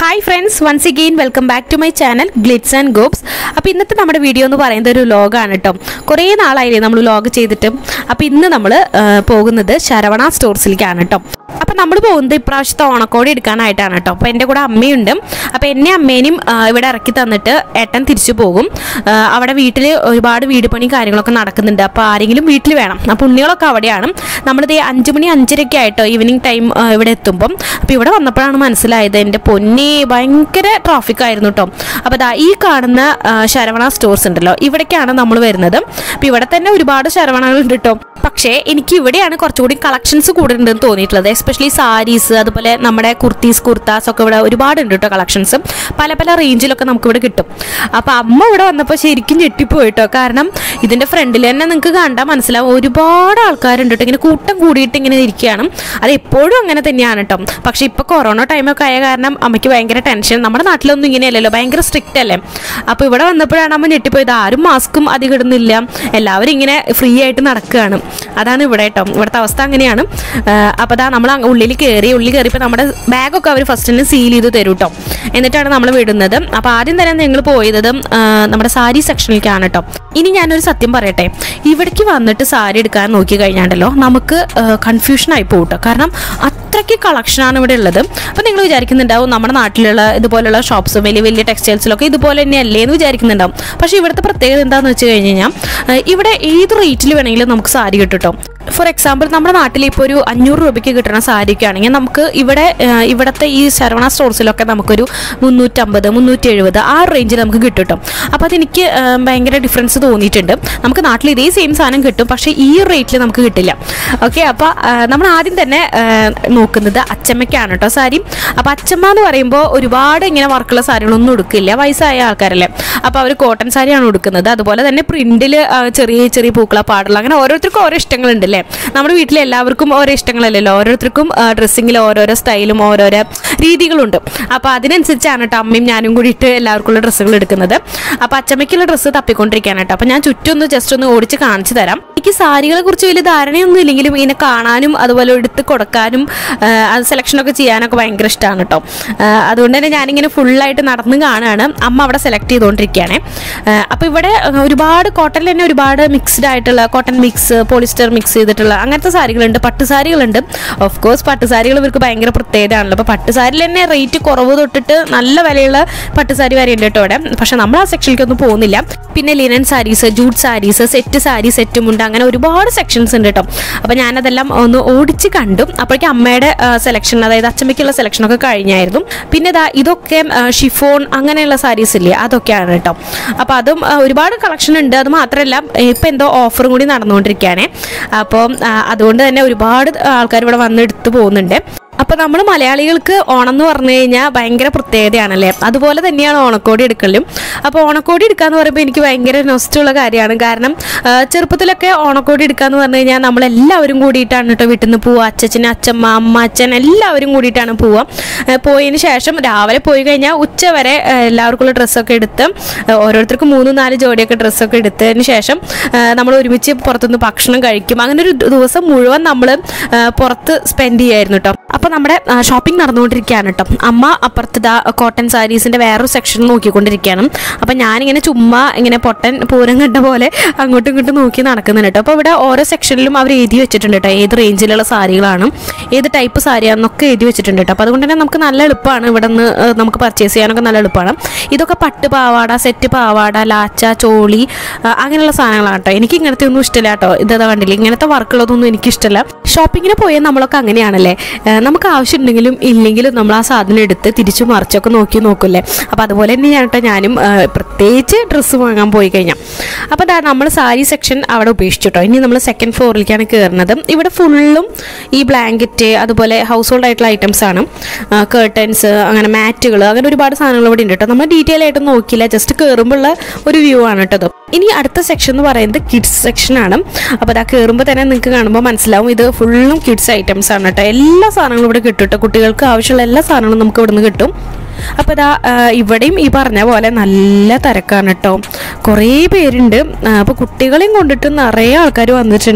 Hi friends once again welcome back to my channel Glitz and Gops അപ്പോൾ ഇന്നത്തെ നമ്മുടെ video എന്ന് പറയുന്നത് ഒരു ലോഗാണ് കേട്ടോ കുറേ നാളായില്ലേ നമ്മൾ ലോഗ് ചെയ്തിട്ട് അപ്പോൾ ഇന്ന് നമ്മൾ പോകുന്നത് ശരവണ സ്റ്റോർസിലേക്കാണ് കേട്ടോ അപ്പോൾ നമ്മൾ പോകുന്നത് ഇപ്രാവശ്യത്തെ ഓണക്കോടി എടുക്കാനായിട്ടാണ് കേട്ടോ അപ്പോൾ എൻ്റെ കൂടെ അമ്മയുണ്ട് അപ്പോൾ എന്നെ അമ്മേനെയും ആ, ഇവിടെ ഇറക്കി തന്നിട്ട് ഏട്ടൻ തിരിച്ചു പോകും ആ, അവിടെ വീട്ടിൽ ഒരുപാട് വീട് പണി കാര്യങ്ങളൊക്കെ നടക്കുന്നുണ്ട് അപ്പോൾ ആരെങ്കിലും വീട്ടിൽ വേണം അപ്പോൾ ഉണ്ണികളൊക്കെ അവിടെയാണ് നമ്മളിത് അഞ്ച് മണി അഞ്ചരയ്ക്ക് ആയിട്ടോ ഈവനിങ് ടൈം ഇവിടെ എത്തുമ്പം അപ്പോൾ ഇവിടെ വന്നപ്പോഴാണ് മനസ്സിലായത് എൻ്റെ പൊന്നി ഭയങ്കര ട്രാഫിക് ആയിരുന്നു കേട്ടോ അപ്പോൾ ദാ ഈ കാണുന്ന ആ, ശരവണ സ്റ്റോർസ് ഉണ്ടല്ലോ ഇവിടേക്കാണ് നമ്മൾ വരുന്നത് അപ്പോൾ ഇവിടെ തന്നെ ഒരുപാട് ശരവണകളുണ്ട് കേട്ടോ പക്ഷേ എനിക്ക് ഇവിടെയാണ് കുറച്ചുകൂടി കളക്ഷൻസ് കൂടുതലുണ്ടെന്ന് തോന്നിയിട്ടുള്ളത് എസ്പെഷ്യലി സാരീസ് അതുപോലെ നമ്മുടെ കുർത്തീസ് കുർത്താസ് ഒക്കെ ഇവിടെ ഒരുപാടുണ്ട് കേട്ടോ കളക്ഷൻസ് പല പല റേഞ്ചിലൊക്കെ നമുക്ക് ഇവിടെ കിട്ടും അപ്പോൾ അമ്മ ഇവിടെ വന്നപ്പോൾ ശരിക്കും ഞെട്ടിപ്പോയി കേട്ടോ കാരണം ഇതിൻ്റെ ഫ്രണ്ടിൽ തന്നെ നിങ്ങൾക്ക് കണ്ടാൽ മനസ്സിലാവും ഒരുപാട് ആൾക്കാരുണ്ട് കേട്ടോ ഇങ്ങനെ കൂട്ടം കൂടിയിട്ട് ഇങ്ങനെ ഇരിക്കുകയാണ് അത് എപ്പോഴും അങ്ങനെ തന്നെയാണ് കേട്ടോ പക്ഷേ ഇപ്പോൾ കൊറോണ ടൈമൊക്കെ ആയ കാരണം അമ്മയ്ക്ക് ഭയങ്കര ടെൻഷൻ നമ്മുടെ നാട്ടിലൊന്നും ഇങ്ങനെയല്ലല്ലോ ഭയങ്കര സ്ട്രിക്റ്റ് അല്ലേ അപ്പോൾ ഇവിടെ വന്നപ്പോഴാണ് അമ്മ ഞെട്ടിപ്പോയത് ആരും മാസ്കും അധികം ഇടുന്നില്ല എല്ലാവരും ഇങ്ങനെ ഫ്രീ ആയിട്ട് നടക്കുകയാണ് അതാണ് ഇവിടെ കേട്ടോ ഇവിടുത്തെ അവസ്ഥ അങ്ങനെയാണ് അപ്പോൾ അതാ നമ്മൾ അങ്ങ് ഉള്ളിൽ കയറി ഉള്ളിൽ കയറിയപ്പോൾ നമ്മുടെ ബാഗൊക്കെ അവർ ഫസ്റ്റ് തന്നെ സീൽ ചെയ്ത് തരും കേട്ടോ എന്നിട്ടാണ് നമ്മൾ വിടുന്നത് അപ്പോൾ ആദ്യം തന്നെ ഞങ്ങൾ പോയത് ആ, നമ്മുടെ സാരി സെക്ഷനിലേക്കാണ് കേട്ടോ ഇനി ഞാനൊരു സത്യം പറയട്ടെ ഇവിടേക്ക് വന്നിട്ട് സാരി എടുക്കാൻ നോക്കി കഴിഞ്ഞാണ്ടല്ലോ നമുക്ക് കൺഫ്യൂഷൻ ആയി പോകും കേട്ടോ കാരണം അത്രയ്ക്ക് കളക്ഷനാണ് ഇവിടെ ഉള്ളത് അപ്പോൾ നിങ്ങൾ വിചാരിക്കുന്നുണ്ടാവും നമ്മുടെ നാട്ടിലുള്ള ഇതുപോലുള്ള ഷോപ്സ് വലിയ വലിയ ടെക്സ്റ്റൈൽസിലൊക്കെ ഇതുപോലെ തന്നെയല്ലേ എന്ന് വിചാരിക്കുന്നുണ്ടാവും പക്ഷേ ഇവിടുത്തെ പ്രത്യേകത എന്താണെന്ന് വെച്ച് കഴിഞ്ഞ് കഴിഞ്ഞാൽ ഏഹ് ഇവിടെ ഏത് റേറ്റിൽ വേണമെങ്കിലും നമുക്ക് സാരി കിട്ടും കേട്ടോ ഫോർ എക്സാമ്പിൾ നമ്മുടെ നാട്ടിൽ ഇപ്പോൾ ഒരു അഞ്ഞൂറ് രൂപയ്ക്ക് കിട്ടുന്ന സാരിയൊക്കെ ആണെങ്കിൽ നമുക്ക് ഇവിടെ ഏഹ് ഇവിടുത്തെ ഈ ശരവണ സ്റ്റോർസിലൊക്കെ നമുക്കൊരു മുന്നൂറ്റമ്പത് മുന്നൂറ്റി എഴുപത് ആ റേഞ്ചിൽ നമുക്ക് കിട്ടും കേട്ടോ അപ്പോൾ അതെനിക്ക് ഏഹ് ഭയങ്കര ഡിഫറൻസ് തോന്നിയിട്ടുണ്ട് നമുക്ക് നാട്ടിൽ ഇതേ സെയിം സാധനം കിട്ടും പക്ഷേ ഈ റേറ്റിൽ നമുക്ക് കിട്ടില്ല ഓക്കെ അപ്പോൾ നമ്മൾ ആദ്യം തന്നെ ഏഹ് നോക്കുന്നത് അച്ചമ്മയ്ക്കാണ് കേട്ടോ സാരി അപ്പോൾ അച്ചമ്മ എന്ന് പറയുമ്പോൾ ഒരുപാട് ഇങ്ങനെ വർക്കുള്ള സാരികളൊന്നും എടുക്കില്ല വയസ്സായ ആൾക്കാരല്ലേ അപ്പോൾ അവർ കോട്ടൺ സാരിയാണ് ഉടുക്കുന്നത് അതുപോലെ തന്നെ പ്രിന്റിൽ ചെറിയ ചെറിയ പൂക്കള പാടുള്ള അങ്ങനെ ഓരോരുത്തർക്കും ഓരോ ഇഷ്ടങ്ങളുണ്ടല്ലേ നമ്മുടെ വീട്ടിൽ എല്ലാവർക്കും ഓരോ ഇഷ്ടങ്ങളല്ലല്ലോ ഓരോരുത്തർക്കും ഡ്രസ്സിങ്ങിൽ ഓരോരോ സ്റ്റൈലും ഓരോരോ രീതികളുണ്ട് അപ്പോൾ അതിനനുസരിച്ചാണ് കേട്ടോ അമ്മയും ഞാനും കൂടിയിട്ട് എല്ലാവർക്കുള്ള ഡ്രസ്സുകൾ എടുക്കുന്നത് അപ്പോൾ അച്ചമ്മയ്ക്കുള്ള ഡ്രസ്സ് തപ്പിക്കൊണ്ടിരിക്കുകയാണ് കേട്ടോ അപ്പോൾ ഞാൻ ചുറ്റും ഒന്ന് ജസ്റ്റ് ഒന്ന് ഓടിച്ച് കാണിച്ചു തരാം എനിക്ക് സാരികളെ കുറിച്ച് വലിയ ധാരണയൊന്നും ഇല്ലെങ്കിലും ഇതിനെ കാണാനും അതുപോലെ എടുത്ത് കൊടുക്കാനും ആ, അത് സെലക്ഷനൊക്കെ ചെയ്യാനൊക്കെ ഭയങ്കര ഇഷ്ടമാണ് കേട്ടോ ആ, അതുകൊണ്ട് തന്നെ ഞാനിങ്ങനെ ഫുള്ളായിട്ട് നടന്ന് കാണുകയാണ് അമ്മ അവിടെ സെലക്ട് ചെയ്തുകൊണ്ടിരിക്കുകയാണ് അപ്പോൾ ഇവിടെ ആ, ഒരുപാട് കോട്ടണിൽ തന്നെ ഒരുപാട് മിക്സ്ഡ് ആയിട്ടുള്ള കോട്ടൺ മിക്സ് പോളിസ്റ്റർ മിക്സ് ചെയ്തിട്ടുള്ള അങ്ങനത്തെ സാരികളുണ്ട് പട്ട് സാരികളുണ്ട് ഓഫ് കോഴ്സ് പട്ട് സാരികൾ ഇവർക്ക് ഭയങ്കര പ്രത്യേകതയാണല്ലോ അപ്പോൾ പട്ട് സാരിയിൽ തന്നെ റേറ്റ് കുറവ് തൊട്ടിട്ട് നല്ല വിലയുള്ള പട്ട് സാരി വരെ ഉണ്ട് കേട്ടോ ഇവിടെ പക്ഷെ നമ്മൾ ആ സെക്ഷനിലേക്കൊന്നും പോകുന്നില്ല പിന്നെ linen saris jute saris set sari സെറ്റും ഉണ്ട് അങ്ങനെ ഒരുപാട് സെക്ഷൻസ് ഉണ്ട് കേട്ടോ അപ്പോൾ ഞാനതെല്ലാം ഒന്ന് ഓടിച്ച് കണ്ടു അപ്പോഴേക്കും അമ്മയുടെ സെലക്ഷൻ അതായത് അച്ചമ്മയ്ക്കുള്ള സെലക്ഷനൊക്കെ കഴിഞ്ഞായിരുന്നു പിന്നെ ഇതാ ഇതൊക്കെ ആ, ഷിഫോൺ അങ്ങനെയുള്ള സാരീസ് ഇല്ലേ അതൊക്കെയാണ് കേട്ടോ അപ്പോൾ അതും ആ, ഒരുപാട് കളക്ഷൻ ഉണ്ട് അത് മാത്രമല്ല ഇപ്പം എന്തോ ഓഫറും കൂടി നടന്നുകൊണ്ടിരിക്കുകയാണ് അപ്പോൾ ആ, അതുകൊണ്ട് തന്നെ ഒരുപാട് ആൾക്കാർ ഇവിടെ വന്ന് എടുത്തു പോകുന്നുണ്ട് അപ്പോൾ നമ്മൾ മലയാളികൾക്ക് ഓണം എന്ന് പറഞ്ഞു കഴിഞ്ഞാൽ ഭയങ്കര പ്രത്യേകതയാണല്ലേ അതുപോലെ തന്നെയാണ് ഓണക്കോടി എടുക്കലും അപ്പോൾ ഓണക്കോടി എടുക്കുക എന്ന് പറയുമ്പോൾ എനിക്ക് ഭയങ്കര നൊസ്റ്റുള്ള കാര്യമാണ് കാരണം ആ, ചെറുപ്പത്തിലൊക്കെ ഓണക്കോടി എടുക്കുക എന്ന് പറഞ്ഞു കഴിഞ്ഞാൽ നമ്മളെല്ലാവരും കൂടിയിട്ടാണ് കേട്ടോ വീട്ടിൽ നിന്ന് പോവുക അച്ഛൻ അച്ഛമ്മ അമ്മ അച്ഛൻ എല്ലാവരും കൂടിയിട്ടാണ് പോവുക ആ, പോയതിന് ശേഷം രാവിലെ പോയി കഴിഞ്ഞാൽ ഉച്ച വരെ ആ, എല്ലാവർക്കുള്ള ഡ്രസ്സൊക്കെ എടുത്ത് ആ, ഓരോരുത്തർക്കും മൂന്ന് നാല് ജോഡിയൊക്കെ ഡ്രസ്സൊക്കെ എടുത്തതിന് ശേഷം നമ്മൾ ഒരുമിച്ച് പുറത്തുനിന്ന് ഭക്ഷണം കഴിക്കും അങ്ങനെ ഒരു ദിവസം മുഴുവൻ നമ്മൾ പുറത്ത് സ്പെൻഡ് ചെയ്യായിരുന്നു കേട്ടോ അപ്പോൾ നമ്മുടെ ഷോപ്പിംഗ് നടന്നുകൊണ്ടിരിക്കുകയാണ് കേട്ടോ അമ്മ അപ്പുറത്ത് ദാ കോട്ടൺ സാരീസിൻ്റെ വേറൊരു സെക്ഷൻ നോക്കിക്കൊണ്ടിരിക്കുകയാണ് അപ്പോൾ ഞാനിങ്ങനെ ചുമ്മാ ഇങ്ങനെ പൊട്ടൻ പൂരം കണ്ട പോലെ അങ്ങോട്ടും ഇങ്ങോട്ടും നോക്കി നടക്കുന്നുണ്ട് കേട്ടോ അപ്പോൾ ഇവിടെ ഓരോ സെക്ഷനിലും അവർ എഴുതി വെച്ചിട്ടുണ്ട് കേട്ടോ ഏത് റേഞ്ചിലുള്ള സാരികളാണ് ഏത് ടൈപ്പ് സാരിയാണെന്നൊക്കെ എഴുതി വെച്ചിട്ടുണ്ട് കേട്ടോ അപ്പോൾ അതുകൊണ്ട് തന്നെ നമുക്ക് നല്ല എളുപ്പമാണ് ഇവിടെ നിന്ന് ഏഹ്, നമുക്ക് പർച്ചേസ് ചെയ്യാനൊക്കെ നല്ല എളുപ്പമാണ് ഇതൊക്കെ പട്ട് പാവാട സെറ്റ് പാവാട ലാച്ച ചോളി ആ, അങ്ങനെയുള്ള സാധനങ്ങളാണ് കേട്ടോ എനിക്ക് ഇങ്ങനത്തെ ഒന്നും ഇഷ്ടമില്ല കേട്ടോ ഇതാ കണ്ടില്ല ഇങ്ങനത്തെ വർക്കുകളൊന്നും എനിക്ക് ഇഷ്ടമല്ല ഷോപ്പിങ്ങിന് പോയാൽ നമ്മളൊക്കെ അങ്ങനെയാണല്ലേ ഏഹ്, നമുക്ക് ആവശ്യമുണ്ടെങ്കിലും ഇല്ലെങ്കിലും നമ്മൾ ആ സാധനം എടുത്ത് തിരിച്ചു മറിച്ചൊക്കെ നോക്കി നോക്കില്ലേ അപ്പോൾ അതുപോലെ തന്നെ ഞാൻ കേട്ടോ ഞാനും ഏഹ്, പ്രത്യേകിച്ച് ഡ്രസ്സ് വാങ്ങാൻ പോയി കഴിഞ്ഞാൽ അപ്പോൾ ദാ നമ്മൾ സാരി സെക്ഷൻ അവിടെ ഉപേക്ഷിച്ചു കേട്ടോ ഇനി നമ്മൾ സെക്കൻഡ് ഫ്ലോറിലേക്കാണ് കയറുന്നത് ഇവിടെ ഫുള്ളും ഈ ബ്ലാങ്കറ്റ് അതുപോലെ ഹൗസ് ഹോൾഡ് ആയിട്ടുള്ള ഐറ്റംസ് ആണ് കേർട്ടൻസ് അങ്ങനെ മാറ്റുകൾ അങ്ങനെ ഒരുപാട് സാധനങ്ങൾ ഇവിടെ ഉണ്ട് കേട്ടോ നമ്മൾ ഡീറ്റെയിൽ ആയിട്ട് നോക്കിയില്ല ജസ്റ്റ് കയറുമ്പോൾ ഉള്ള ഒരു വ്യൂ ആണ് കേട്ടോ ഇത്. ഇനി അടുത്ത സെക്ഷൻ എന്ന് പറയുന്നത് കിഡ്സ് സെക്ഷൻ ആണ് അപ്പോൾ അതാ കയറുമ്പോൾ തന്നെ നിങ്ങൾക്ക് കാണുമ്പോൾ മനസ്സിലാവും ഇത് ഫുള്ളും കിഡ്സ് ഐറ്റംസ് ആണ് കേട്ടോ എല്ലാ സാധനങ്ങളും ഇവിടെ കിട്ടും കേട്ടോ കുട്ടികൾക്ക് ആവശ്യമുള്ള എല്ലാ സാധനങ്ങളും നമുക്ക് ഇവിടുന്ന് കിട്ടും അപ്പോൾ ഇതാ ആ, ഇവിടെയും ഈ പറഞ്ഞ പോലെ നല്ല തിരക്കാണ് കേട്ടോ കുറേ പേരുണ്ട് അപ്പോൾ കുട്ടികളെയും കൊണ്ടിട്ട് നിറയെ ആൾക്കാർ വന്നിട്ടുണ്ട് കേട്ടോ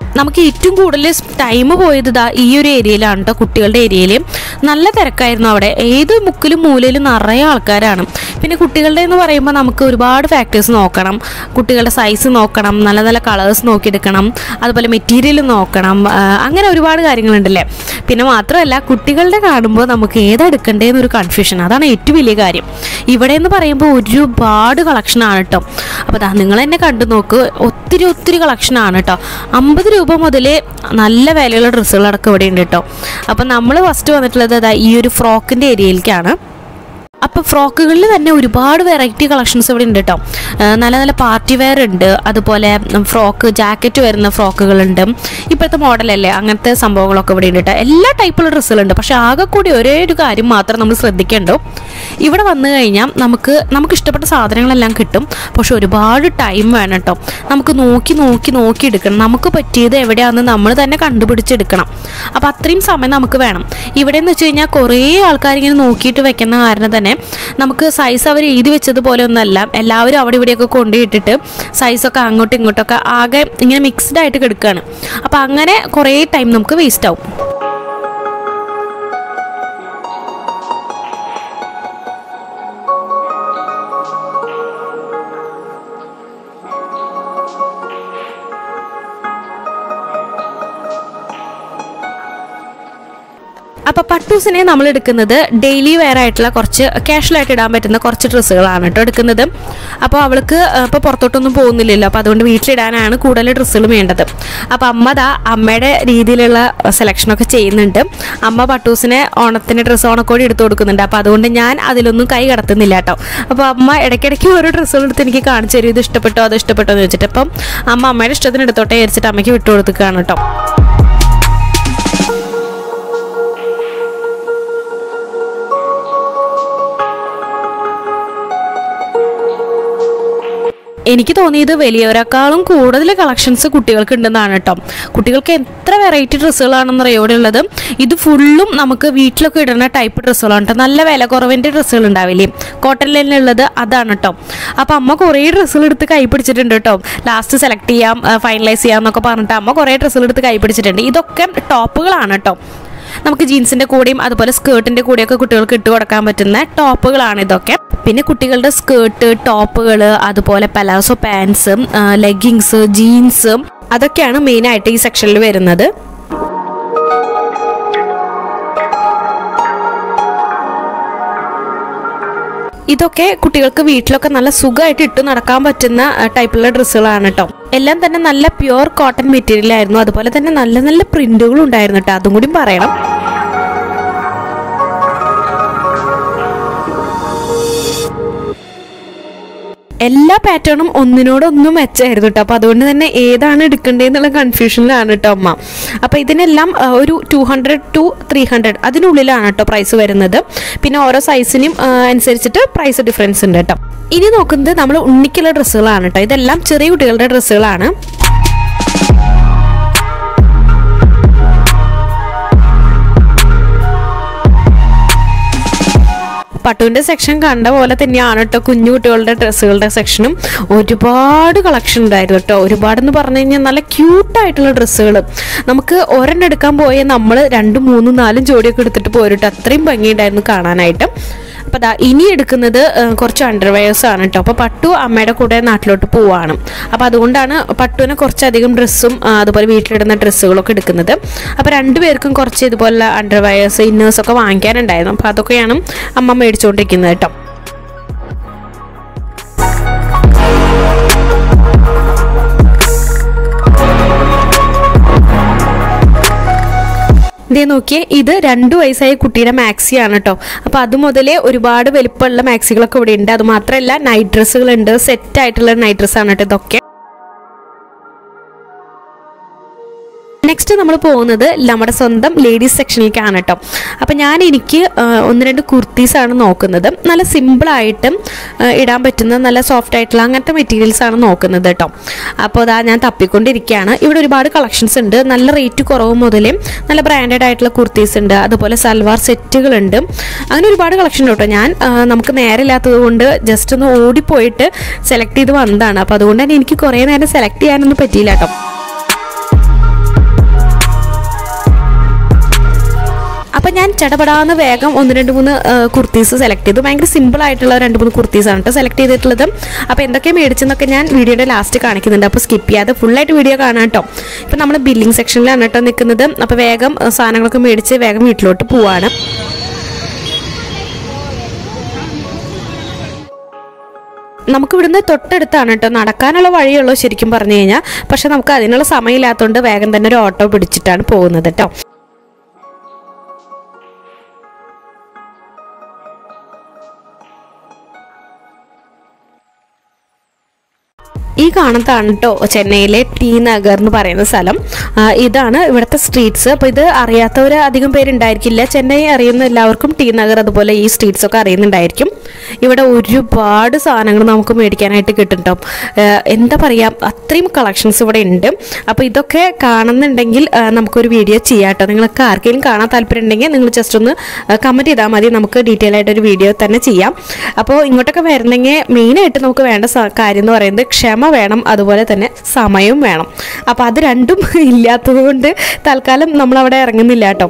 നമുക്ക് ഏറ്റവും കൂടുതൽ ടൈം പോയത് ഇതാ ഈ ഒരു ഏരിയയിലാണ് കേട്ടോ കുട്ടികളുടെ ഏരിയയിൽ നല്ല തിരക്കായിരുന്നു അവിടെ ഏത് മുക്കിലും മൂലയിലും നിറയെ ആൾക്കാരാണ് പിന്നെ കുട്ടികളുടെ എന്ന് പറയുമ്പോൾ നമുക്ക് ഒരുപാട് ഫാക്ടേഴ്സ് നോക്കണം കുട്ടികളുടെ സൈസ് നോക്കണം നല്ല നല്ല കളേഴ്സ് നോക്കിയെടുക്കണം അതുപോലെ മെറ്റീരിയൽ നോക്കണം ആ, അങ്ങനെ ഒരുപാട് കാര്യങ്ങളുണ്ടല്ലേ പിന്നെ മാത്രമല്ല കുട്ടികളുടെ കാണുമ്പോൾ നമുക്ക് ഏതെടുക്കണ്ടേന്നൊരു കൺഫ്യൂഷൻ അതാണ് ഏറ്റവും വലിയ കാര്യം ഇവിടെ എന്ന് പറയുമ്പോൾ ഒരുപാട് കളക്ഷനാണ് കേട്ടോ അപ്പോൾ ദാ നിങ്ങൾ എന്നെ കണ്ടു നോക്ക് ഒത്തിരി ഒത്തിരി കളക്ഷനാണ് കേട്ടോ അമ്പത് രൂപ മുതൽ നല്ല വിലയുള്ള ഡ്രസ്സുകളടക്കം ഇവിടെ ഉണ്ട് കേട്ടോ അപ്പം നമ്മൾ ഫസ്റ്റ് വന്നിട്ടുള്ളത് അതാ ഈ ഒരു ഫ്രോക്കിൻ്റെ ഏരിയയിലേക്കാണ് അപ്പോൾ ഫ്രോക്കുകളിൽ തന്നെ ഒരുപാട് വെറൈറ്റി കളക്ഷൻസ് ഇവിടെ ഉണ്ട് കേട്ടോ ആ, നല്ല നല്ല പാർട്ടി വെയർ ഉണ്ട് അതുപോലെ ഫ്രോക്ക് ജാക്കറ്റ് വരുന്ന ഫ്രോക്കുകളുണ്ട് ഇപ്പോഴത്തെ മോഡലല്ലേ അങ്ങനത്തെ സംഭവങ്ങളൊക്കെ ഇവിടെ ഉണ്ട് കേട്ടോ എല്ലാ ടൈപ്പുള്ള ഡ്രസ്സുകളുണ്ട് പക്ഷെ ആകെ കൂടി ഒരേ ഒരു കാര്യം മാത്രം നമ്മൾ ശ്രദ്ധിക്കേണ്ടു ഇവിടെ വന്നു കഴിഞ്ഞാൽ നമുക്ക് നമുക്ക് ഇഷ്ടപ്പെട്ട സാധനങ്ങളെല്ലാം കിട്ടും പക്ഷെ ഒരുപാട് ടൈം വേണം കേട്ടോ നമുക്ക് നോക്കി നോക്കി നോക്കി എടുക്കണം നമുക്ക് പറ്റിയത് എവിടെയാണെന്ന് നമ്മൾ തന്നെ കണ്ടുപിടിച്ചെടുക്കണം അപ്പോൾ അത്രയും സമയം നമുക്ക് വേണം ഇവിടെ എന്ന് വെച്ച് കഴിഞ്ഞാൽ കുറേ ആൾക്കാർ ഇങ്ങനെ നോക്കിയിട്ട് വെക്കുന്ന കാരണം തന്നെ നമുക്ക് സൈസ് അവർ എഴുതി വെച്ചതുപോലെ ഒന്നല്ല എല്ലാവരും അവിടെ ഇവിടെയൊക്കെ കൊണ്ടുപോയിട്ടിട്ട് സൈസൊക്കെ അങ്ങോട്ടും ഇങ്ങോട്ടൊക്കെ ആകെ ഇങ്ങനെ മിക്സ്ഡ് ആയിട്ട് കിടക്കുകയാണ് അപ്പോൾ അങ്ങനെ കുറേ ടൈം നമുക്ക് വേസ്റ്റ് ആവും അപ്പോൾ പട്ടൂസിനെ നമ്മൾ എടുക്കുന്നത് ഡെയിലി വെയർ ആയിട്ടുള്ള കുറച്ച് casual ആയിട്ട് ഇടാൻ പറ്റുന്ന കുറച്ച് ഡ്രസ്സുകളാണ് കേട്ടോ എടുക്കുന്നത് അപ്പോൾ അവൾക്ക് ഇപ്പോൾ പുറത്തോട്ടൊന്നും പോകുന്നില്ലല്ലോ അപ്പോൾ അതുകൊണ്ട് വീട്ടിലിടാനാണ് കൂടുതൽ ഡ്രസ്സുകൾ വേണ്ടത് അപ്പോൾ അമ്മ ദാ അമ്മയുടെ രീതിയിലുള്ള സെലക്ഷനൊക്കെ ചെയ്യുന്നുണ്ട് അമ്മ പട്ടൂസിന് ഓണത്തിന് ഡ്രസ്സ് ഓണക്കോടി എടുത്തു കൊടുക്കുന്നുണ്ട് അപ്പോൾ അതുകൊണ്ട് ഞാൻ അതിലൊന്നും കൈ കടത്തുന്നില്ല കേട്ടോ അപ്പോൾ അമ്മ ഇടയ്ക്കിടയ്ക്ക് ഓരോ ഡ്രസ്സുകൾ എടുത്ത് എനിക്ക് കാണിച്ചു തരും ഇത് ഇഷ്ടപ്പെട്ടോ അത് ഇഷ്ടപ്പെട്ടോ എന്ന് വെച്ചിട്ട് അപ്പം അമ്മ അമ്മയുടെ ഇഷ്ടത്തിന് എടുത്തോട്ടെ വിചാരിച്ചിട്ട് അമ്മയ്ക്ക് വിട്ടു കൊടുക്കുകയാണ് കേട്ടോ എനിക്ക് തോന്നിയത് വലിയവരെക്കാളും കൂടുതൽ കളക്ഷൻസ് കുട്ടികൾക്ക് ഉണ്ടെന്നാണ് കേട്ടോ കുട്ടികൾക്ക് എത്ര വെറൈറ്റി ഡ്രസ്സുകളാണെന്നറിയോ ഇവിടെ ഉള്ളത് ഇത് ഫുള്ളും നമുക്ക് വീട്ടിലൊക്കെ ഇടുന്ന ടൈപ്പ് ഡ്രസ്സുകളാണ് കേട്ടോ നല്ല വില കുറവിൻ്റെ ഡ്രസ്സുകൾ ഉണ്ടാവില്ലേ കോട്ടൺ ലൈനിലുള്ളത് അതാണ് കേട്ടോ അപ്പം അമ്മ കുറേ ഡ്രസ്സുകൾ എടുത്ത് കൈ പിടിച്ചിട്ടുണ്ട് കേട്ടോ ലാസ്റ്റ് സെലക്ട് ചെയ്യാം ഫൈനലൈസ് ചെയ്യാം എന്നൊക്കെ പറഞ്ഞിട്ട് അമ്മ കുറേ ഡ്രസ്സുകൾ എടുത്ത് കൈ പിടിച്ചിട്ടുണ്ട് ഇതൊക്കെ ടോപ്പുകളാണ് കേട്ടോ നമുക്ക് ജീൻസിന്റെ കൂടെയും അതുപോലെ സ്കേർട്ടിന്റെ കൂടെയൊക്കെ കുട്ടികൾക്ക് ഇട്ട് കൊടുക്കാൻ പറ്റുന്ന ടോപ്പുകളാണ് ഇതൊക്കെ പിന്നെ കുട്ടികളുടെ സ്കേർട്ട് ടോപ്പുകൾ അതുപോലെ പലാസോ പാൻസ് ലെഗിങ്സ് ജീൻസ് അതൊക്കെയാണ് മെയിനായിട്ട് ഈ സെക്ഷനിൽ വരുന്നത് ഇതൊക്കെ കുട്ടികൾക്ക് വീട്ടിലൊക്കെ നല്ല സുഖമായിട്ട് ഇട്ട് നടക്കാൻ പറ്റുന്ന ടൈപ്പുള്ള ഡ്രസ്സുകളാണ് കേട്ടോ എല്ലാം തന്നെ നല്ല പ്യുവർ കോട്ടൺ മെറ്റീരിയൽ ആയിരുന്നു അതുപോലെ തന്നെ നല്ല നല്ല പ്രിന്റുകളും ഉണ്ടായിരുന്നു കേട്ടോ അതും കൂടി പറയണം എല്ലാ പാറ്റേണും ഒന്നിനോടൊന്നും മെച്ചമായിരുന്നു കേട്ടോ അപ്പോൾ അതുകൊണ്ട് തന്നെ ഏതാണ് എടുക്കേണ്ടതെന്നുള്ള കൺഫ്യൂഷനിലാണ് കേട്ടോ അമ്മ അപ്പോൾ ഇതിനെല്ലാം ആ, ഒരു two hundred two three hundred അതിനുള്ളിലാണ് കേട്ടോ പ്രൈസ് വരുന്നത് പിന്നെ ഓരോ സൈസിനും ആ, അനുസരിച്ചിട്ട് പ്രൈസ് ഡിഫറൻസ് ഉണ്ട് കേട്ടോ ഇനി നോക്കുന്നത് നമ്മൾ ഉണ്ണിക്കുള്ള ഡ്രസ്സുകളാണ് കേട്ടോ ഇതെല്ലാം ചെറിയ കുട്ടികളുടെ ഡ്രസ്സുകളാണ് പട്ടുവിൻ്റെ സെക്ഷൻ കണ്ട പോലെ തന്നെയാണ് കേട്ടോ കുഞ്ഞു കുട്ടികളുടെ ഡ്രസ്സുകളുടെ സെക്ഷനും ഒരുപാട് കളക്ഷൻ ഉണ്ടായിരുന്നു കേട്ടോ ഒരുപാടെന്ന് പറഞ്ഞു കഴിഞ്ഞാൽ നല്ല ക്യൂട്ടായിട്ടുള്ള ഡ്രസ്സുകൾ നമുക്ക് ഒരെണ്ണം എടുക്കാൻ പോയ നമ്മൾ രണ്ടും മൂന്നും നാലും ജോഡിയൊക്കെ എടുത്തിട്ട് പോരുട്ടോ അത്രയും ഭംഗിയുണ്ടായിരുന്നു കാണാനായിട്ട് അപ്പോൾ ദാ ഇനി എടുക്കുന്നത് ആ, കുറച്ച് അണ്ടർവെയേഴ്സ് ആണ് കേട്ടോ അപ്പോൾ പട്ടു അമ്മയുടെ കൂടെ നാട്ടിലോട്ട് പോവാണ് അപ്പോൾ അതുകൊണ്ടാണ് പട്ടുവിന് കുറച്ചധികം ഡ്രസ്സും ആ, അതുപോലെ വീട്ടിലിടുന്ന ഡ്രസ്സുകളൊക്കെ എടുക്കുന്നത് അപ്പോൾ രണ്ടുപേർക്കും കുറച്ച് ഇതുപോലെ അണ്ടർവെയേഴ്സ് ഇന്നേഴ്സൊക്കെ വാങ്ങിക്കാനുണ്ടായിരുന്നു അപ്പോൾ അതൊക്കെയാണ് അമ്മ മേടിച്ചുകൊണ്ടിരിക്കുന്നത് കേട്ടോ ഇതേ നോക്കിയേ ഇത് രണ്ടു വയസ്സായ കുട്ടിയുടെ മാക്സിയാണ് കേട്ടോ അപ്പോൾ അത് മുതലേ ഒരുപാട് വലിപ്പമുള്ള മാക്സികളൊക്കെ ഇവിടെ ഉണ്ട് അത് മാത്രമല്ല നൈറ്റ് ഡ്രസ്സുകളുണ്ട് സെറ്റ് ആയിട്ടുള്ള നൈറ്റ് ഡ്രസ്സാണ് കേട്ടോ ഇതൊക്കെ നെക്സ്റ്റ് നമ്മൾ പോകുന്നത് നമ്മുടെ സ്വന്തം ലേഡീസ് സെക്ഷനിലേക്കാണ് കേട്ടോ അപ്പം ഞാൻ എനിക്ക് ആ, ഒന്ന് രണ്ട് കുർത്തീസാണ് നോക്കുന്നത് നല്ല സിമ്പിളായിട്ടും ഇടാൻ പറ്റുന്ന നല്ല സോഫ്റ്റ് ആയിട്ടുള്ള അങ്ങനത്തെ മെറ്റീരിയൽസ് ആണ് നോക്കുന്നത് കേട്ടോ അപ്പോൾ അതാ ഞാൻ തപ്പിക്കൊണ്ടിരിക്കുകയാണ് ഇവിടെ ഒരുപാട് കളക്ഷൻസ് ഉണ്ട് നല്ല റേറ്റ് കുറവ് മുതലേ നല്ല ബ്രാൻഡഡ് ആയിട്ടുള്ള കുർത്തീസ് ഉണ്ട് അതുപോലെ സൽവാർ സെറ്റുകളുണ്ട് അങ്ങനെ ഒരുപാട് കളക്ഷൻ ഉണ്ട് കേട്ടോ ഞാൻ ആ, നമുക്ക് നേരമില്ലാത്തത് കൊണ്ട് ജസ്റ്റ് ഒന്ന് ഓടിപ്പോയിട്ട് സെലക്ട് ചെയ്ത് വന്നതാണ് അപ്പോൾ അതുകൊണ്ട് തന്നെ എനിക്ക് കുറേ നേരം സെലക്ട് ചെയ്യാനൊന്നും പറ്റിയില്ല കേട്ടോ ഞാൻ ചടപടാന്ന് വേഗം ഒന്ന് രണ്ട് മൂന്ന് കുർത്തീസ് സെലക്ട് ചെയ്തു ഭയങ്കര സിമ്പിൾ ആയിട്ടുള്ള രണ്ട് മൂന്ന് കുർത്തീസാണ് കേട്ടോ സെലക്ട് ചെയ്തിട്ടുള്ളത് അപ്പോൾ എന്തൊക്കെ മേടിച്ചെന്നൊക്കെ ഞാൻ വീഡിയോയുടെ ലാസ്റ്റ് കാണിക്കുന്നുണ്ട് അപ്പോൾ സ്കിപ്പ് ചെയ്യാതെ ഫുള്ളായിട്ട് വീഡിയോ കാണാം കേട്ടോ ഇപ്പോൾ നമ്മൾ ബില്ലിംഗ് സെക്ഷനിലാണ് കേട്ടോ നിൽക്കുന്നത് അപ്പോൾ വേഗം ആ, സാധനങ്ങളൊക്കെ മേടിച്ച് വേഗം വീട്ടിലോട്ട് പോവാണ് നമുക്ക് ഇവിടുന്ന് തൊട്ടടുത്താണ് കേട്ടോ നടക്കാനുള്ള വഴിയുള്ളൂ ശരിക്കും പറഞ്ഞു കഴിഞ്ഞാൽ പക്ഷെ നമുക്ക് അതിനുള്ള സമയമില്ലാത്തതുകൊണ്ട് വേഗം തന്നെ ഒരു ഓട്ടോ പിടിച്ചിട്ടാണ് പോകുന്നത് കേട്ടോ ഈ കാണുന്നതാണ് കേട്ടോ ചെന്നൈയിലെ ടി നഗർ എന്ന് പറയുന്ന സ്ഥലം ആ, ഇതാണ് ഇവിടുത്തെ സ്ട്രീറ്റ്സ് അപ്പോൾ ഇത് അറിയാത്തവർ അധികം പേരുണ്ടായിരിക്കില്ല ചെന്നൈ അറിയുന്ന എല്ലാവർക്കും ടി നഗർ അതുപോലെ ഈ സ്ട്രീറ്റ്സ് ഒക്കെ അറിയുന്നുണ്ടായിരിക്കും ഇവിടെ ഒരുപാട് സാധനങ്ങൾ നമുക്ക് മേടിക്കാനായിട്ട് കിട്ടും കേട്ടോ ആ, എന്താ പറയുക അത്രയും കളക്ഷൻസ് ഇവിടെ ഉണ്ട് അപ്പോൾ ഇതൊക്കെ കാണുന്നുണ്ടെങ്കിൽ ആ, നമുക്കൊരു വീഡിയോ ചെയ്യാം കേട്ടോ നിങ്ങൾക്ക് ആർക്കെങ്കിലും കാണാൻ താല്പര്യം ഉണ്ടെങ്കിൽ നിങ്ങൾ ജസ്റ്റ് ഒന്ന് കമൻറ്റ് ചെയ്താൽ മതി നമുക്ക് ഡീറ്റെയിൽ ആയിട്ട് ഒരു വീഡിയോ തന്നെ ചെയ്യാം അപ്പോൾ ഇങ്ങോട്ടൊക്കെ വരണമെങ്കിൽ മെയിനായിട്ട് നമുക്ക് വേണ്ട സ- കാര്യം എന്ന് പറയുന്നത് ക്ഷമ വേണം അതുപോലെ തന്നെ സമയവും വേണം അപ്പോൾ അത് രണ്ടും ഇല്ലാത്തത് കൊണ്ട് തൽക്കാലം നമ്മൾ അവിടെ ഇറങ്ങുന്നില്ല കേട്ടോ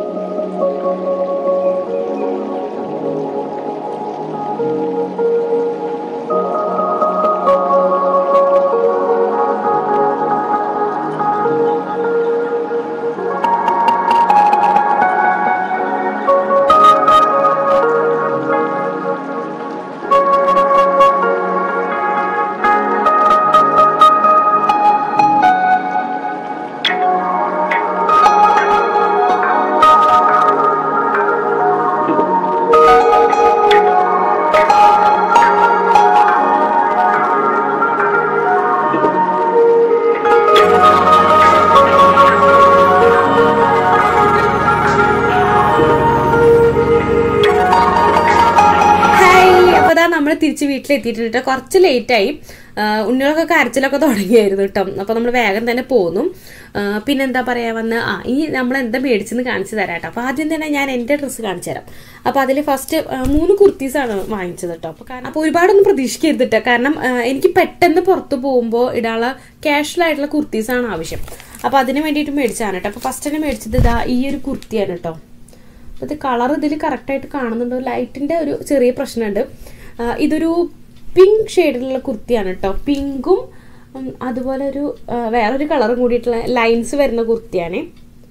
ഹായ് അപ്പോൾ ഇതാ നമ്മൾ തിരിച്ച് വീട്ടിലെത്തിയിട്ടുണ്ട് ട്ടോ. കുറച്ച് ലേറ്റായി ഉണ്ണികളൊക്കെ കരച്ചിലൊക്കെ തുടങ്ങിയായിരുന്നു കേട്ടോ അപ്പോൾ നമ്മൾ വേഗം തന്നെ പോന്നു ആ, പിന്നെന്താ പറയാ വന്ന് ആ ഇനി നമ്മൾ എന്താ മേടിച്ചെന്ന് കാണിച്ചു തരാം കേട്ടോ അപ്പോൾ ആദ്യം തന്നെ ഞാൻ എൻ്റെ ഡ്രസ്സ് കാണിച്ചു തരാം അപ്പോൾ അതിൽ ഫസ്റ്റ് മൂന്ന് കുർത്തീസാണ് വാങ്ങിച്ചത് കേട്ടോ അപ്പോൾ കാരണം അപ്പോൾ ഒരുപാടൊന്നും പ്രതീക്ഷിക്കരുത് കേട്ടോ കാരണം ആ, എനിക്ക് പെട്ടെന്ന് പുറത്ത് പോകുമ്പോൾ ഇടാനുള്ള കാഷ്വൽ ആയിട്ടുള്ള കുർത്തീസാണ് ആവശ്യം അപ്പോൾ അതിന് വേണ്ടിയിട്ട് മേടിച്ചതാണ് കേട്ടോ അപ്പോൾ ഫസ്റ്റ് തന്നെ മേടിച്ചത് ഇതാ ഈ ഒരു കുർത്തിയാണ് കേട്ടോ അപ്പോൾ ഇത് കളർ ഇതിൽ കറക്റ്റായിട്ട് കാണുന്നുണ്ട് ലൈറ്റിൻ്റെ ഒരു ചെറിയ പ്രശ്നമുണ്ട് ആ, ഇതൊരു പിങ്ക് ഷെയ്ഡിലുള്ള കുർത്തിയാണ് കേട്ടോ പിങ്കും ഉം, അതുപോലെ ഒരു ആ, വേറൊരു കളറും കൂടിയിട്ടുള്ള ലൈൻസ് വരുന്ന കുർത്തിയാണ്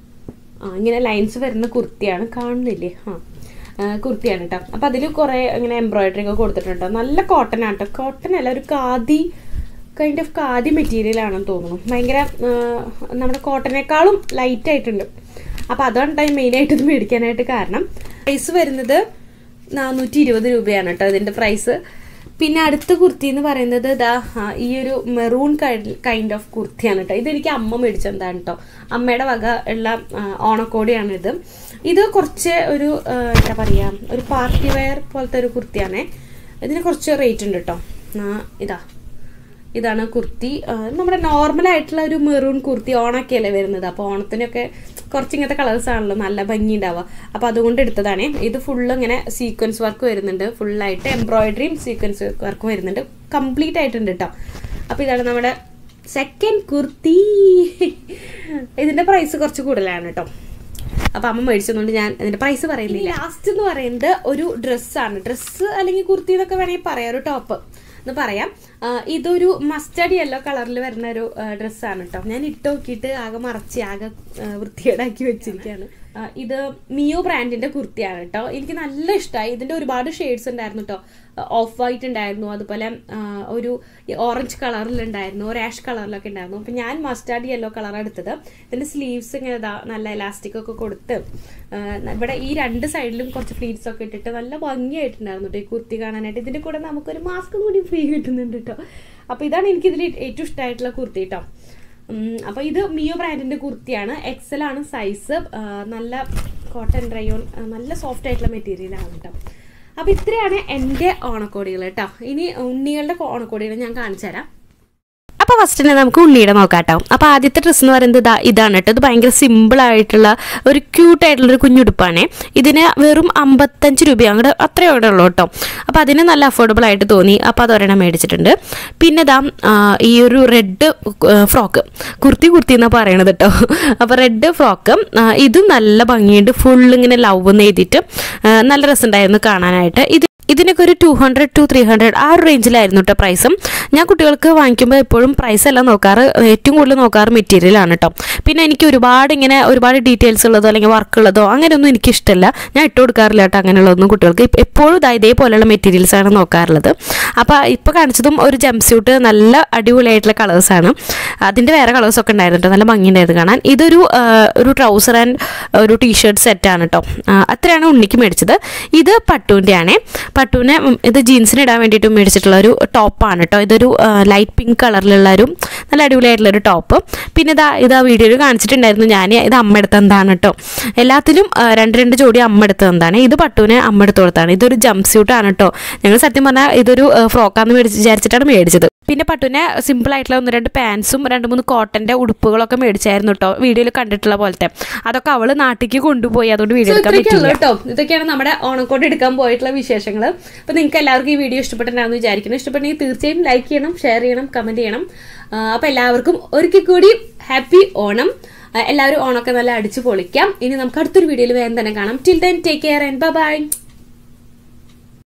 ആ ഇങ്ങനെ ലൈൻസ് വരുന്ന കുർത്തിയാണ് കാണുന്നില്ലേ ആ ആ, കുർത്തിയാണ് കേട്ടോ അപ്പം അതിൽ കുറേ ഇങ്ങനെ എംബ്രോയിഡറി ഒക്കെ കൊടുത്തിട്ടുണ്ട് നല്ല കോട്ടൺ ആണ് കേട്ടോ കോട്ടൺ അല്ല ഒരു khadi kind of khadi material ആണെന്ന് തോന്നുന്നു ഭയങ്കര ആ, നമ്മുടെ കോട്ടനേക്കാളും ലൈറ്റ് ആയിട്ടുണ്ട് അപ്പോൾ അതാണ് ടൈം മെയിനായിട്ട് ഇത് മേടിക്കാനായിട്ട് കാരണം പ്രൈസ് വരുന്നത് നാനൂറ്റി ഇരുപത് രൂപയാണ് കേട്ടോ ഇതിൻ്റെ പ്രൈസ് പിന്നെ അടുത്ത കുർത്തി എന്ന് പറയുന്നത് ഇതാ ആ, ഈ ഒരു മെറൂൺ കൈൻഡ് ഓഫ് കുർത്തിയാണ് കേട്ടോ ഇതെനിക്ക് അമ്മ മേടിച്ചതാണ് കേട്ടോ അമ്മയുടെ വക ഉള്ള ആ, ഓണക്കോടിയാണ് ഇത് ഇത് കുറച്ച് ഒരു ആ, എന്താ പറയുക ഒരു പാർട്ടി വെയർ പോലത്തെ ഒരു കുർത്തിയാണേ ഇതിന് കുറച്ച് റേറ്റ് ഉണ്ട് കേട്ടോ ആ, ഇതാ ഇതാണ് കുർത്തി ആ, നമ്മുടെ നോർമൽ ആയിട്ടുള്ള ഒരു മെറൂൺ കുർത്തി ഓണൊക്കെയല്ലേ വരുന്നത് അപ്പോൾ ഓണത്തിനൊക്കെ കുറച്ച് ഇങ്ങനത്തെ കളേഴ്സ് ആണല്ലോ നല്ല ഭംഗി ഉണ്ടാവുക അപ്പോൾ അതുകൊണ്ട് എടുത്തതാണ് ഇത് ഫുള്ള് ഇങ്ങനെ സീക്വൻസ് വർക്ക് വരുന്നുണ്ട് ഫുള്ളായിട്ട് എംബ്രോയിഡറിയും സീക്വൻസ് വർക്ക് വരുന്നുണ്ട് കംപ്ലീറ്റ് ആയിട്ടുണ്ട് കേട്ടോ അപ്പോൾ ഇതാണ് നമ്മുടെ സെക്കൻഡ് കുർത്തി ഇതിൻ്റെ പ്രൈസ് കുറച്ച് കൂടുതലാണ് കേട്ടോ അപ്പൊ അമ്മ മേടിച്ചതുകൊണ്ട് ഞാൻ ഇതിന്റെ പ്രൈസ് പറയുന്നില്ല ലാസ്റ്റ് എന്ന് പറയുന്നത് ഒരു ഡ്രസ്സാണ് ഡ്രസ്സ് അല്ലെങ്കിൽ കുർത്തി എന്നൊക്കെ വേണമെങ്കിൽ പറയാം ഒരു ടോപ്പ് എന്ന് പറയാം ആ, ഇതൊരു മസ്റ്റർഡ് യെല്ലോ കളറിൽ വരുന്ന ഒരു ഡ്രസ്സാണ് കേട്ടോ ഞാൻ ഇട്ട് നോക്കിയിട്ട് ആകെ മറച്ച് ആകെ ആ, വൃത്തികേടാക്കി വെച്ചിരിക്കുകയാണ് ആ, ഇത് മിയോ ബ്രാൻഡിന്റെ കുർത്തിയാണ് കേട്ടോ എനിക്ക് നല്ല ഇഷ്ടമായി ഇതിന്റെ ഒരുപാട് ഷെയ്ഡ്സ് ഉണ്ടായിരുന്നു കേട്ടോ ഓഫ് വൈറ്റ് ഉണ്ടായിരുന്നു അതുപോലെ ആ, ഒരു ഓറഞ്ച് കളറിലുണ്ടായിരുന്നു ഒരു ആഷ് കളറിലൊക്കെ ഉണ്ടായിരുന്നു അപ്പം ഞാൻ മസ്റ്റാർഡ് യെല്ലോ കളർ എടുത്തത് ഇതിന്റെ സ്ലീവ്സ് ഇങ്ങനെ ഇതാ നല്ല എലാസ്റ്റിക് ഒക്കെ കൊടുത്ത് ആ, ഇവിടെ ഈ രണ്ട് സൈഡിലും കുറച്ച് ഫ്ലീറ്റ്സ് ഒക്കെ ഇട്ടിട്ട് നല്ല ഭംഗിയായിട്ടുണ്ടായിരുന്നു കേട്ടോ ഈ കുർത്തി കാണാനായിട്ട് ഇതിന്റെ കൂടെ നമുക്കൊരു മാസ്ക് കൂടി ഫ്രീ കിട്ടുന്നുണ്ട് കേട്ടോ അപ്പോൾ ഇതാണ് എനിക്കിതിൽ ഏറ്റവും ഇഷ്ടമായിട്ടുള്ള കുർത്തി കേട്ടോ ഉം, അപ്പോൾ ഇത് മിയോ ബ്രാൻഡിന്റെ കുർത്തിയാണ് എക്സൽ ആണ് സൈസ് നല്ല കോട്ടൺ റയോൺ നല്ല സോഫ്റ്റ് ആയിട്ടുള്ള മെറ്റീരിയൽ ആണ് കേട്ടോ അപ്പോൾ ഇത്രയാണ് എൻ്റെ ഓണക്കോടികൾ കേട്ടോ ഇനി ഉണ്ണികളുടെ ഓണക്കോടികൾ ഞാൻ കാണിച്ചു തരാം അപ്പോൾ ഫസ്റ്റ് തന്നെ നമുക്ക് ഉണ്ണിയുടെ നോക്കാം കേട്ടോ അപ്പോൾ ആദ്യത്തെ ഡ്രസ്സ് എന്ന് പറയുന്നത് ഇതാ ഇതാണ് കേട്ടോ ഇത് ഭയങ്കര സിമ്പിൾ ആയിട്ടുള്ള ഒരു ക്യൂട്ട് ആയിട്ടുള്ള ഒരു കുഞ്ഞുടുപ്പാണ് ഇതിന് വെറും അമ്പത്തഞ്ച് രൂപ അങ്ങോട്ട് അത്രയേ ഇവിടെ ഉള്ളൂ കേട്ടോ അപ്പോൾ അതിന് നല്ല അഫോർഡബിൾ ആയിട്ട് തോന്നി അപ്പോൾ അത് ഒരെണ്ണം മേടിച്ചിട്ടുണ്ട് പിന്നെ ഇതാ ആ, ഈ ഒരു റെഡ് ഫ്രോക്ക് കുർത്തി കുർത്തി എന്നാണ് പറയണത് കേട്ടോ അപ്പോൾ റെഡ് ഫ്രോക്ക് ഇതും നല്ല ഭംഗിയുണ്ട് ഫുൾ ഇങ്ങനെ ലവ് എന്ന് എഴുതിയിട്ട് ആ, നല്ല രസമുണ്ടായിരുന്നു കാണാനായിട്ട് ഇത് ഇതിനൊക്കെ ഒരു two hundred two three hundred ആ ഒരു റേഞ്ചിലായിരുന്നു കേട്ടോ പ്രൈസും ഞാൻ കുട്ടികൾക്ക് വാങ്ങിക്കുമ്പോൾ എപ്പോഴും പ്രൈസ് എല്ലാം നോക്കാറ് ഏറ്റവും കൂടുതൽ നോക്കാറ് മെറ്റീരിയലാണ് കേട്ടോ പിന്നെ എനിക്ക് ഒരുപാട് ഇങ്ങനെ ഒരുപാട് ഡീറ്റെയിൽസ് ഉള്ളതോ അല്ലെങ്കിൽ വർക്ക് ഉള്ളതോ അങ്ങനെയൊന്നും എനിക്ക് ഇഷ്ടമല്ല ഞാൻ ഇട്ട് കൊടുക്കാറില്ല കേട്ടോ അങ്ങനെയുള്ളതൊന്നും കുട്ടികൾക്ക് ഇപ്പ- എപ്പോഴും ഇതാ ഇതേപോലെയുള്ള മെറ്റീരിയൽസ് ആണ് നോക്കാറുള്ളത് അപ്പോൾ ഇപ്പോൾ കാണിച്ചതും ഒരു ജംപ് സ്യൂട്ട് നല്ല അടിപൊളിയായിട്ടുള്ള കളേഴ്സാണ് അതിൻ്റെ വേറെ കളേഴ്സൊക്കെ ഉണ്ടായിരുന്നു കേട്ടോ നല്ല ഭംഗിയുണ്ടായിരുന്നു കാണാൻ ഇതൊരു ആ, ഒരു ട്രൗസർ ആൻഡ് ഒരു ടീഷർട്ട് സെറ്റാണ് കേട്ടോ ആ, അത്രയാണ് ഉണ്ണിക്ക് മേടിച്ചത് ഇത് പട്ടുവിൻ്റെ ആണേ പട്ടുവിനെ ഉം, ഇത് ജീൻസിന് ഇടാൻ വേണ്ടിയിട്ട് മേടിച്ചിട്ടുള്ള ഒരു ടോപ്പാണ് കേട്ടോ ഇതൊരു ലൈറ്റ് പിങ്ക് കളറിലുള്ള ഒരു നല്ല അടിപൊളിയായിട്ടുള്ള ഒരു ടോപ്പ് പിന്നെ ഇതാ ഇത് ആ വീഡിയോയിൽ കാണിച്ചിട്ടുണ്ടായിരുന്നു ഞാൻ ഇത് അമ്മ എടുത്ത എന്താണ് കേട്ടോ എല്ലാത്തിലും ആ, രണ്ട് രണ്ട് ജോഡി അമ്മ എടുത്ത എന്താണ് ഇത് പട്ടുവിനെ അമ്മ എടുത്ത് കൊടുത്താണ് ഇതൊരു ജംപ് സ്യൂട്ടാണ് കേട്ടോ ഞങ്ങൾ സത്യം പറഞ്ഞാൽ ഇതൊരു ആ, ഫ്രോക്കാന്ന് മേടിച്ച് വിചാരിച്ചിട്ടാണ് മേടിച്ചത് പിന്നെ പട്ടുവിനെ സിമ്പിൾ ആയിട്ടുള്ള ഒന്ന് രണ്ട് പാൻസും രണ്ട് മൂന്ന് കോട്ടന്റെ ഉടുപ്പുകളൊക്കെ മേടിച്ചായിരുന്നു കേട്ടോ വീഡിയോയിൽ കണ്ടിട്ടുള്ള പോലത്തെ അതൊക്കെ അവള് നാട്ടിലേക്ക് കൊണ്ടുപോയി അതുകൊണ്ട് വീഡിയോ എടുക്കാൻ പറ്റില്ല കേട്ടോ ഇതൊക്കെയാണ് നമ്മുടെ ഓണക്കോട്ട് എടുക്കാൻ പോയിട്ടുള്ള വിശേഷങ്ങൾ അപ്പോൾ നിങ്ങൾക്ക് എല്ലാവർക്കും ഈ വീഡിയോ ഇഷ്ടപ്പെട്ടിട്ടുണ്ടാണെന്ന് വിചാരിക്കുന്നു ഇഷ്ടപ്പെട്ടെങ്കിൽ തീർച്ചയായും ലൈക്ക് ചെയ്യണം ഷെയർ ചെയ്യണം കമന്റ് ചെയ്യണം അപ്പോൾ എല്ലാവർക്കും ഒരിക്കൽ കൂടി ഹാപ്പി ഓണം ആ, എല്ലാവരും ഓണമൊക്കെ നല്ല അടിച്ചു പൊളിക്കാം ഇനി നമുക്ക് അടുത്തൊരു വീഡിയോയിൽ വേഗം തന്നെ കാണാം till then take care and by